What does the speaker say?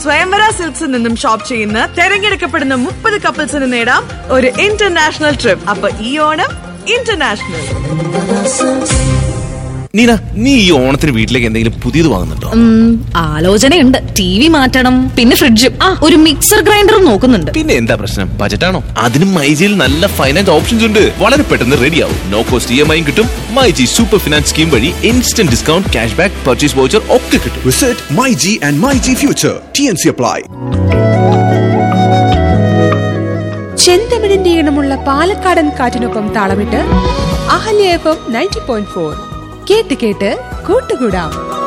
സ്വയംവര സിൽക്സിൽ നിന്നും ഷോപ്പ് ചെയ്യുന്ന തെരഞ്ഞെടുക്കപ്പെടുന്ന മുപ്പത് കപ്പിൾസിന് നേടാം ഒരു ഇന്റർനാഷണൽ ട്രിപ്പ് അപ്പൊ ഈ ഓണം ഇന്റർനാഷണൽ നീന നീ ഈ ഓണത്തിന് വീട്ടിലേക്ക് എന്തെങ്കിലും പുതിയത് വാങ്ങുന്നുണ്ടോ ഉം, ആലോചനയുണ്ട് ടി വി മാറ്റണം പിന്നെ ഫ്രിഡ്ജും ആ ഒരു മിക്സർ ഗ്രൈൻഡറും നോക്കുന്നുണ്ട് പിന്നെ എന്താ പ്രശ്നം ബജറ്റാണോ അതിനും മൈജിയിൽ നല്ല ഫൈനാൻസ് ഓപ്ഷൻസ് ഉണ്ട് വളരെ പെട്ടെന്ന് റെഡിയാവും നോ കോസ്റ്റ് ഇ എം ഐയും കിട്ടും മൈജി സൂപ്പർ ഫിനാൻസ് സ്കീം വഴി instant discount cash back purchase voucher ഒക്കെ കിട്ടും Visit MyG and MyG Future. TNC apply. ചെന്തമിഴിന്റെ ഈണമുള്ള പാലക്കാടൻ കാറ്റിനൊപ്പം താളമിട്ട് Ahalya F M ninety point four കേട്ട് കേട്ട് കൂട്ടുകൂടാം